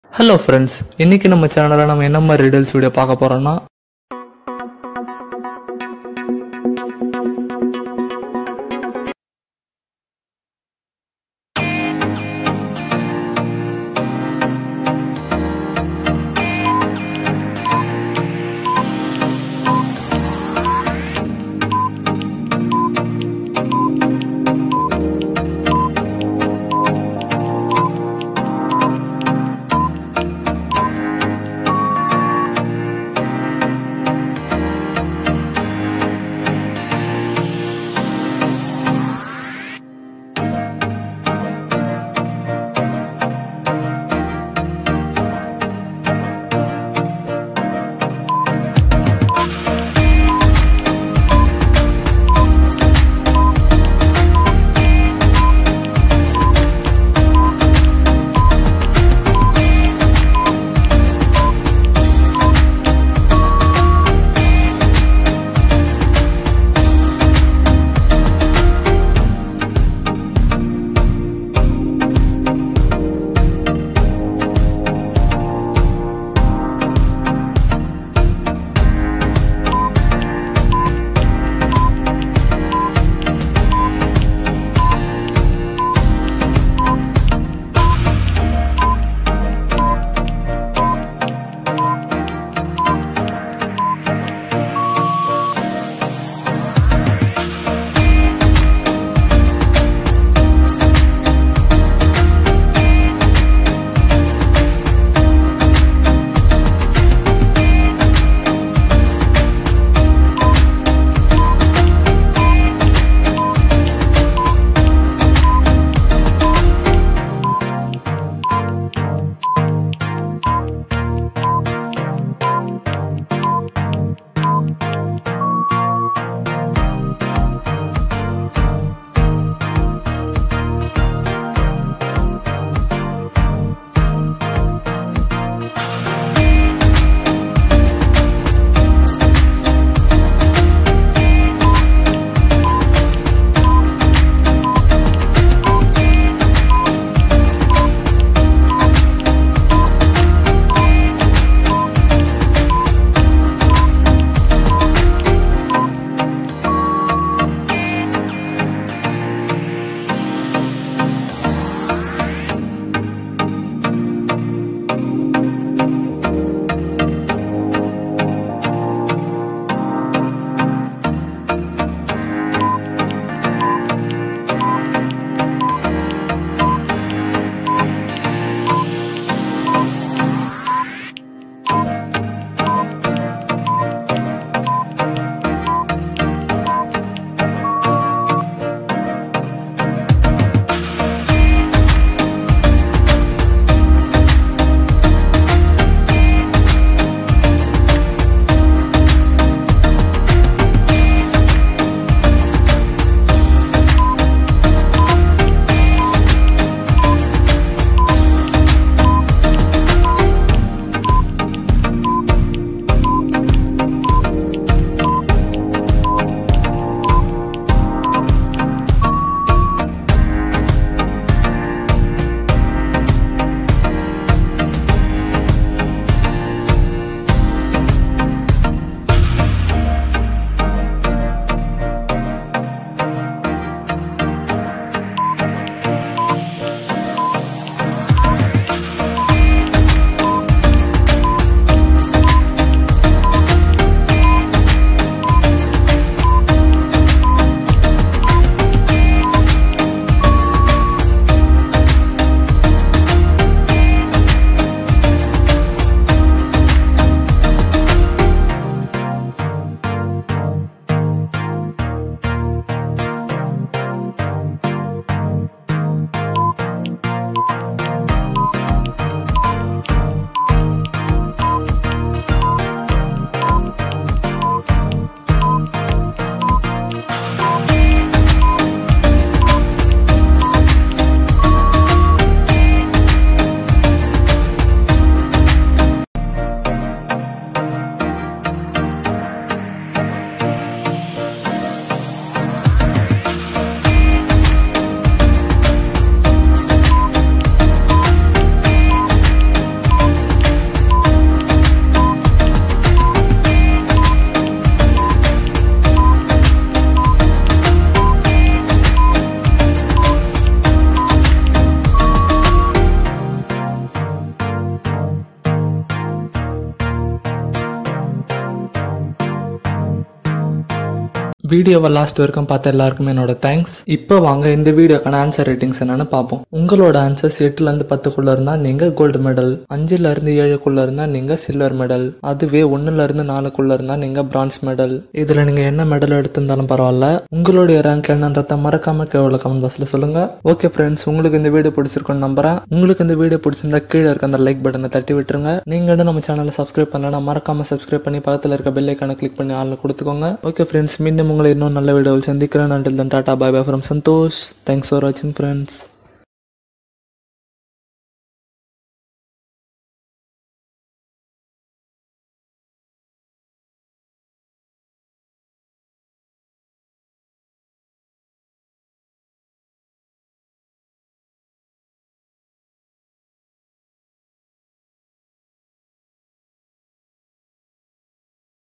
hello friends இன்னைக்கு நம்ம சேனலில் நம்ம என்ன மாதிரி ரிடல்ஸ் வீடியோ பார்க்க போறோம்னா வீடியோவை லாஸ்ட் வரைக்கும் பார்த்த எல்லாருக்குமே என்னோட தேங்க்ஸ் இப்போ வாங்க இந்த வீடியோக்கான ஆன்சர் ரேட்டிங்ஸ் என்னன்னு பார்ப்போம் உங்களோட ஆன்சர்ஸ் எட்டுல இருந்து பத்துக்குள்ள இருந்தா நீங்க கோல்டு மெடல் அஞ்சுல இருந்து ஏழுக்குள்ள இருந்தா நீங்க சில்வர் மெடல் அதுவே ஒண்ணுல இருந்து நாலுக்குள்ள இருந்தா நீங்க பிரான்ஸ் மெடல் இதுல நீங்க என்ன மெடல் எடுத்திருந்தாலும் பரவாயில்ல உங்களுடைய ரேங்க் என்னன்றத மறக்காம கீழே கமெண்ட் பாக்ஸ்ல சொல்லுங்க ஓகே ஃப்ரெண்ட்ஸ் உங்களுக்கு இந்த வீடியோ பிடிச்சிருக்கும்னு நம்புறேன் உங்களுக்கு இந்த வீடியோ பிடிச்சிருந்தா கீழே இருக்க அந்த லைக் பட்டனை தட்டி விட்டுருங்க நீங்க இன்னும் நம்ம சேனலை சப்ஸ்கிரைப் பண்ணலன்னா மறக்காம சப்ஸ்கிரைப் பண்ணி பக்கத்துல இருக்க பெல் ஐக்கான கிளிக் பண்ணி ஆள்ல கொடுத்துக்கோங்க ஓகே ஃப்ரெண்ட்ஸ் மீண்டும் உங்களை இன்னும் நல்ல வீடியோவில் சந்திக்கிறேன் until then tata bye bye from Santhosh thanks for வாட்சிங் ஃப்ரெண்ட்ஸ்